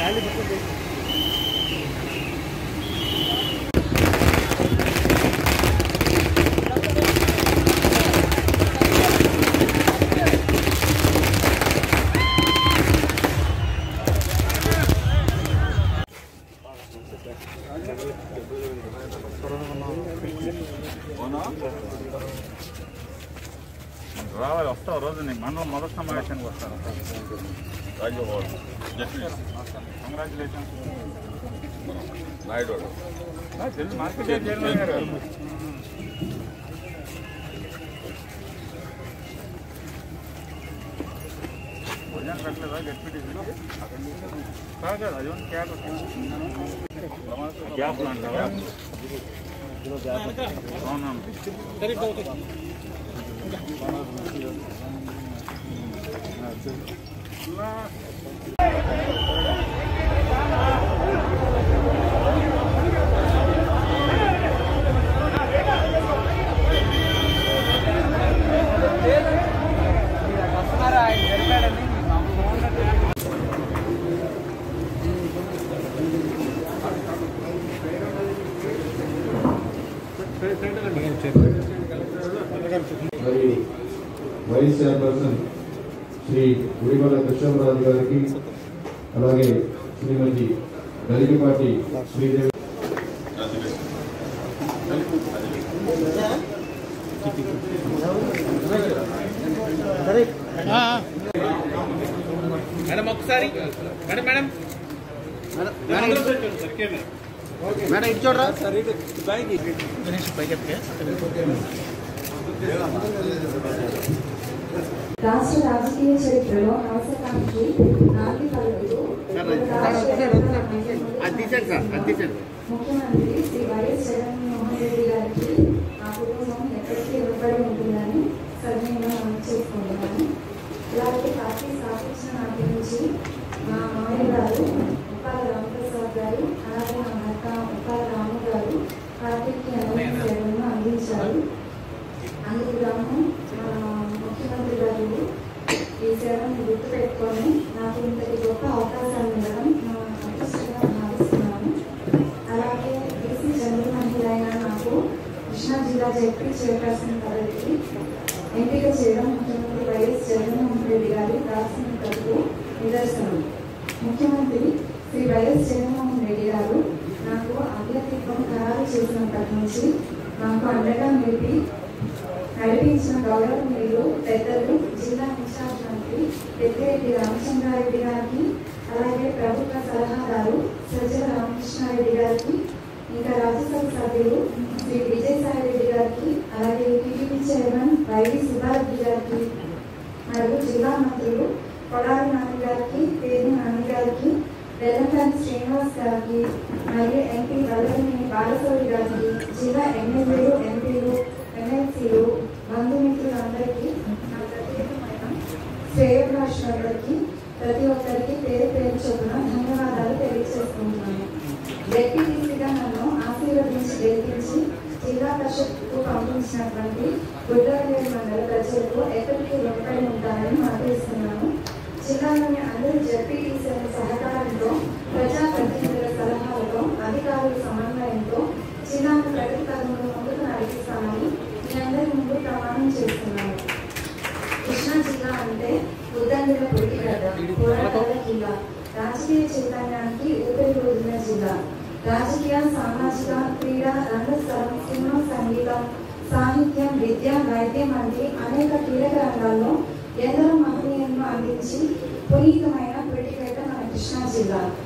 అవునా రావాలి వస్తావు రోజు నేను మండలం మొదటి సమావేశానికి వస్తాను రాజ్యవాడు కంగ్రాచులేషన్స్ నాయుడు తెలుసు మార్కెట్ చైర్మన్ గారు భోజనం పెట్టలేదా గట్టిపెట్టి కాదు కాదు అది క్యాబ్ గ్యాప్ అంటారా అవునవును మరి వైస్ చైర్పర్సన్ శ్రీ గుడిమల కృష్ణరాజు గారికి అలాగే శ్రీమతి గరికపాటి శ్రీదేవి మేడం ఒకసారి మేడం మేడం మేడం ఇటు చూడరా రాష్ట్ర రాజకీయ చరిత్రలో అవసరానికి నాలుగు పలువురు అది తీసండి సార్ అది తీసండి ముఖ్యమంత్రి శ్రీ వైఎస్ జగన్మోహన్ రెడ్డి గారికి ఆ కుటుంబం ఎప్పటికీ రుణపడి ఉంటుందని సవినయంగా మనం చేసుకుంటున్నాను అలాగే పార్టీ స్థాపించిన నాటి నుంచి మా మామయ్య గారు ఉప్పాల రామప్రసాద్ గారు అలాగే మా భర్త ఉప్పాల రాము గారు పార్టీకి అనేక సేవలను అందించారు అందుకు గాను మా ముఖ్యమంత్రి గారు ఈ సేవను గుర్తుపెట్టుకొని నాకు ఇంతటి గొప్ప అవకాశాన్ని ఇవ్వడం నా అదృష్టంగా భావిస్తున్నాను అలాగే బీసీ జనరల్ మహిళ అయిన నాకు కృష్ణా జిల్లా జడ్పీ చైర్పర్సన్ పదవికి ఎంపిక చేయడం ముఖ్యమంత్రి వైఎస్ జగన్మోహన్ రెడ్డి గారి దార్శనికతకు నిదర్శనం ముఖ్యమంత్రి శ్రీ వైఎస్ జగన్మోహన్ రెడ్డి గారు నాకు అభ్యర్థిత్వం ఖరారు చేసినప్పటి నుంచి నాకు అండగా నిలిపి నడిపించిన గౌరవనీయులు పెద్దలు జిల్లా ఇన్ఛార్జ్ మంత్రి పెద్దిరెడ్డి రామచంద్రారెడ్డి గారికి అలాగే ప్రభుత్వ సలహాదారు సజ్జల రామకృష్ణారెడ్డి గారికి ఇంకా రాజ్యసభ సభ్యులు శ్రీ విజయసాయి రెడ్డి గారికి అలాగే టీడీపీ చైర్మన్ వైవి సుబ్బారెడ్డి గారికి మరియు జిల్లా మంత్రులు కొడాలి నాని గారికి పేరు నాని గారికి వెల్లంపల్లి శ్రీనివాస్ గారికి మరియు ఎంపీ వల్లభనేని బాలసౌరి గారికి జిల్లా ఎమ్మెల్యేలు ఎంపీలు ఎమ్మెల్సీలు బంధుమిత్రులందరికీ నా ప్రత్యేకమైన శ్రేయోభిలాషులందరికీ ప్రతి ఒక్కరికి పేరు పేరు చొప్పున ధన్యవాదాలు తెలియజేసుకుంటున్నాను జెడ్పీటీసీగా నన్ను ఆశీర్వదించి గెలిపించి జిల్లా పరిషత్కు పంపించినటువంటి గుడ్డవల్లేరు మండల ప్రజలకు ఎప్పటికీ రుణపడి ఉంటానని మాటిస్తున్నాను జిల్లాలోని అందరి జెడ్పీటీసీల సహకారంతో ప్రజాప్రతినిధుల సలహాలతో అధికారుల సమన్వయంతో జిల్లాను ప్రగతి పదంలో ముందుకు నడిపిస్తామని మీ అందరి ముందు ప్రమాణం చేస్తున్నాను కృష్ణా జిల్లా అంటే ఉద్దండుల పురిటిగడ్డ పోరాటాల జిల్లా రాజకీయ చైతన్యానికి ఊపిరి ఊదిన జిల్లా రాజకీయ సామాజిక క్రీడా రంగస్థలం సినిమా సంగీతం సాహిత్యం విద్య వైద్యం వంటి అనేక కీలక రంగాల్లో ఎందరో మహనీయులను అందించి పునీతమైన పురిటిగడ్డ మన కృష్ణా జిల్లా